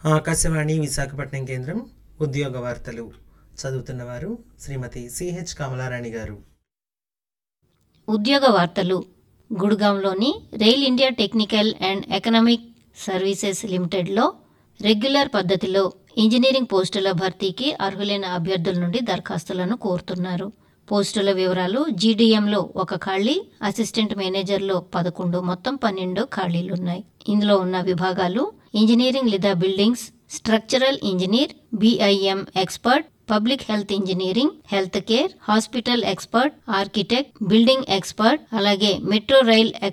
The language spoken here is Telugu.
ఆకాశవాణి విశాఖపట్నం కేంద్రం ఉద్యోగ వార్తలు చదువుతున్నవారు శ్రీమతి సిహెచ్ కమలారాణి గారు ఉద్యోగ వార్తలు గుడ్గాంలోని rail India technical and economic services లిమిటెడ్లో రెగ్యులర్ పద్ధతిలో ఇంజనీరింగ్ పోస్టుల భర్తీకి అర్హులైన అభ్యర్థుల నుండి దరఖాస్తులను కోరుతున్నారు పోస్టుల వివరాలు జీడీఎంలో ఒక ఖాళీ అసిస్టెంట్ మేనేజర్లో పదకొండు మొత్తం పన్నెండు ఖాళీలున్నాయి ఇందులో ఉన్న విభాగాలు ఇంజనీరింగ్ లేదా buildings structural engineer BIM expert public health engineering health care hospital expert architect building expert అలాగే మెట్రో రైల్